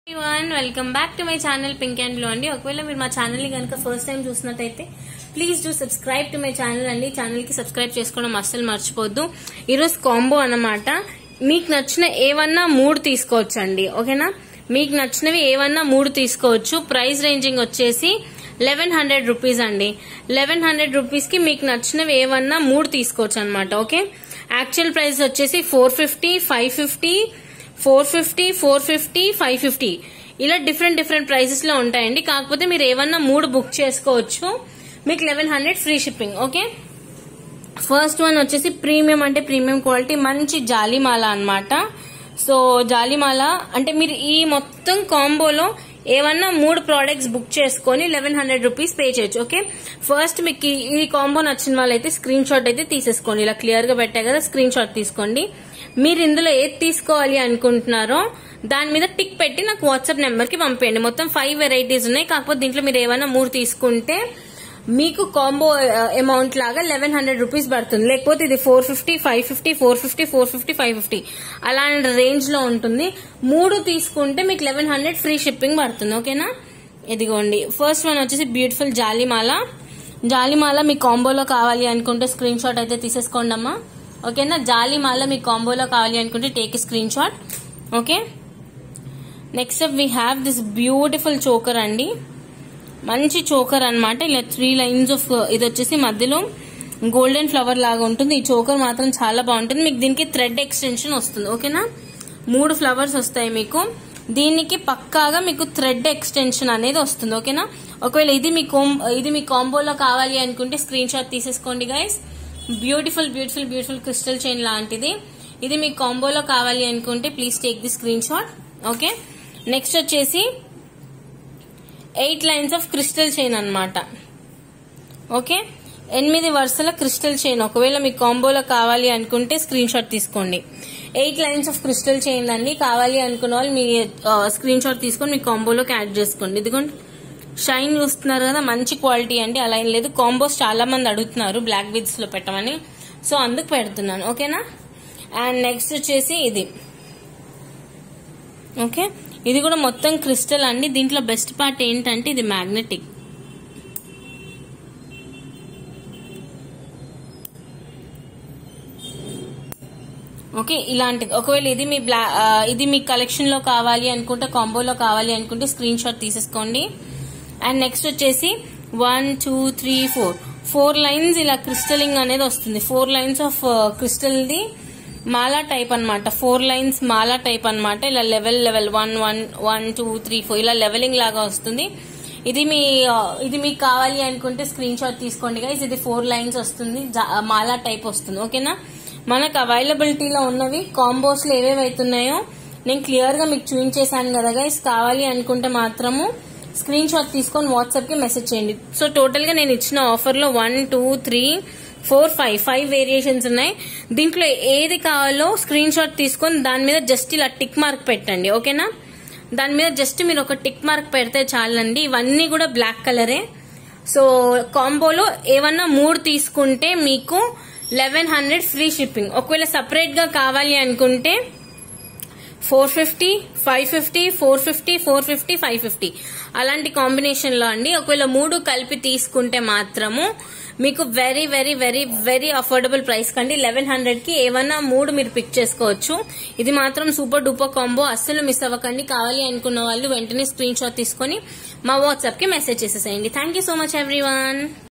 one welcome back to my channel pink and blue అండి ఒకవేళ మీరు మా ఛానల్ ని కనుక ఫస్ట్ టైం చూసినట్టయితే please do subscribe to my channel అండి ఛానల్ కి సబ్స్క్రైబ్ చేసుకోవడం అస్సలు మర్చిపోద్దు ఈరోజు కాంబో అన్నమాట మీకు నచ్చిన ఏవన్నా మూడు తీసుకోవచ్చు అండి ఓకేనా మీకు నచ్చినవి ఏవన్నా మూడు తీసుకోవచ్చు ప్రైస్ రేంజింగ్ వచ్చేసి లెవెన్ హండ్రెడ్ రూపీస్ అండి లెవెన్ హండ్రెడ్ రూపీస్ కి మీకు నచ్చినవి ఏవన్నా మూడు తీసుకోవచ్చు అనమాట ఓకే యాక్చువల్ ప్రైస్ వచ్చేసి four fifty five fifty four fifty four fifty five fifty ఇలా డిఫరెంట్ డిఫరెంట్ ప్రైసెస్ లో ఉంటాయండి కాకపోతే మీరు ఏమన్నా మూడు బుక్ చేసుకోవచ్చు మీకు eleven hundred free shipping okay first one వచ్చేసి ప్రీమియం అంటే ప్రీమియం క్వాలిటీ మంచి జాలిమాల అన్నమాట సో జాలిమాల అంటే మీరు ఈ మొత్తం కాంబోలో ఏమన్నా మూడు ప్రోడక్ట్స్ బుక్ చేసుకొని లెవెన్ హండ్రెడ్ రూపీస్ పే చేయొచ్చు ఓకే ఫస్ట్ మీకు ఈ- ఈ కాంబో నచ్చిన వాళ్ళైతే స్క్రీన్ షాట్ అయితే తీసేసుకోండి ఇలా క్లియర్ గా పెట్టా కదా స్క్రీన్ షాట్ తీసుకోండి మీరు ఇందులో ఏది తీసుకోవాలి అనుకుంటున్నారో దాని మీద టిక్ పెట్టి నాకు వాట్సాప్ నెంబర్ కి పంపేయండి మొత్తం ఫైవ్ వెరైటీస్ ఉన్నాయి కాకపోతే దీంట్లో మీరు ఏమైనా మూడు తీసుకుంటే మీకు కాంబో అమౌంట్ లాగా లెవెన్ హండ్రెడ్ రూపీస్ పడుతుంది లేకపోతే ఇది four fifty five fifty four fifty four fifty five fifty అలాంటి రేంజ్ లో ఉంటుంది మూడు తీసుకుంటే మీకు లెవెన్ హండ్రెడ్ ఫ్రీ షిప్పింగ్ పడుతుంది ఓకేనా ఇదిగోండి ఫస్ట్ వన్ వచ్చేసి బ్యూటిఫుల్ జాలిమాల జాలిమాల మీ కాంబోలో కావాలి అనుకుంటే స్క్రీన్ షాట్ అయితే తీసేసుకోండి అమ్మా ఓకేనా జాలిమాల మీ కాంబోలో కావాలి అనుకుంటే take screen shot okay next we have this beautiful choker అండి మంచి చోకర్ అన్నమాట ఇలా త్రీ లైన్స్ ఆఫ్ ఇది వచ్చేసి మధ్యలో గోల్డెన్ ఫ్లవర్ లాగా ఉంటుంది ఈ చోకర్ మాత్రం చాలా బాగుంటుంది మీకు దీనికి థ్రెడ్ ఎక్స్టెన్షన్ వస్తుంది ఓకేనా మూడు ఫ్లవర్స్ వస్తాయి మీకు దీనికి పక్కాగా మీకు థ్రెడ్ ఎక్స్టెన్షన్ అనేది వస్తుంది ఓకేనా ఒకవేళ ఇది మీ కోం ఇది మీ కాంబోలో కావాలి అనుకుంటే స్క్రీన్ షాట్ తీసేసుకోండి guys beautiful beautiful beautiful crystal chain లాంటిది ఇది మీ కాంబోలో కావాలి అనుకుంటే please take the screen shot okay next వచ్చేసి eight lines of crystal chain అన్నమాట ఓకే ఎనిమిది వరుసల క్రిస్టల్ చైన్ ఒకవేళ మీకు కాంబోలో కావాలి అనుకుంటే స్క్రీన్ షాట్ తీసుకోండి eight lines of crystal chain అండి కావాలి అనుకున్న వాళ్ళు మీ స్క్రీన్ షాట్ తీసుకొని మీ కాంబోలోకి యాడ్ చేసుకోండి ఇదిగోండి షైన్ చూస్తున్నారు కదా మంచి క్వాలిటీ అండి అలా ఏం లేదు కాంబోస్ చాలా మంది అడుగుతున్నారు బ్లాక్ బీడ్స్ లో పెట్టమని సో అందుకు పెడుతున్నాను ఓకేనా అండ్ నెక్స్ట్ వచ్చేసి ఇది ఓకే ఇది కూడా మొత్తం క్రిస్టల్ అండి దీంట్లో బెస్ట్ పార్ట్ ఏంటంటే ఇది మ్యాగ్నెటిక్ ఓకే ఇలాంటిది ఒకవేళ ఇది మీ బ్లా ఆ, ఇది మీ కలెక్షన్ లో కావాలి అనుకుంటే కాంబోలో కావాలి అనుకుంటే స్క్రీన్ షాట్ తీసేసుకోండి అండ్ నెక్స్ట్ వచ్చేసి one two three four four lines ఇలా క్రిస్టలింగ్ అనేది వస్తుంది four lines of crystal the మాలా టైప్ అన్నమాట ఫోర్ లైన్స్ మాలా టైప్ అన్నమాట ఇలా level level one one one two three four ఇలా లెవెలింగ్ లాగా వస్తుంది ఇది మీ ఆ, ఇది మీకు కావాలి అనుకుంటే స్క్రీన్ షాట్ తీసుకోండి గైస్ ఇది ఫోర్ లైన్స్ వస్తుంది జా- మాలా టైప్ వస్తుంది ఓకేనా మనకు అవైలబిలిటీలో ఉన్నవి కాంబోస్ లో ఏవేవి అవుతున్నాయో నేను క్లియర్ గా మీకు చూపించేశాను కదా గైస్ కావాలి అనుకుంటే మాత్రము స్క్రీన్ షాట్ తీసుకొని వాట్సాప్ కి మెసేజ్ చేయండి సో టోటల్ గా నేను ఇచ్చిన ఆఫర్ లో one two three four five five variations ఉన్నాయి దీంట్లో ఏది కావాలో స్క్రీన్ షాట్ తీసుకొని దాని మీద జస్ట్ ఇలా టిక్ మార్క్ పెట్టండి ఓకేనా దాని మీద జస్ట్ మీరు ఒక టిక్ మార్క్ పెడితే చాలండి ఇవన్నీ కూడా బ్లాక్ కలరే సో కాంబోలో ఏమన్నా మూడు తీసుకుంటే మీకు లెవెన్ హండ్రెడ్ ఫ్రీ షిప్పింగ్ ఒకవేళ సపరేట్ గా కావాలి అనుకుంటే four fifty five fifty four fifty four fifty five fifty అలాంటి కాంబినేషన్ లో అండి ఒకవేళ మూడు కలిపి తీసుకుంటే మాత్రము మీకు very very very very affordable price కండి లెవెన్ హండ్రెడ్ కి ఏమన్నా మూడు మీరు పిక్ చేసుకోవచ్చు ఇది మాత్రం సూపర్ డూపర్ కాంబో అస్సలు మిస్ అవ్వకండి కావాలి అనుకున్న వాళ్ళు వెంటనే స్క్రీన్ షాట్ తీసుకొని మా వాట్సాప్ కి మెసేజ్ చేసేసేయండి thank you so much everyone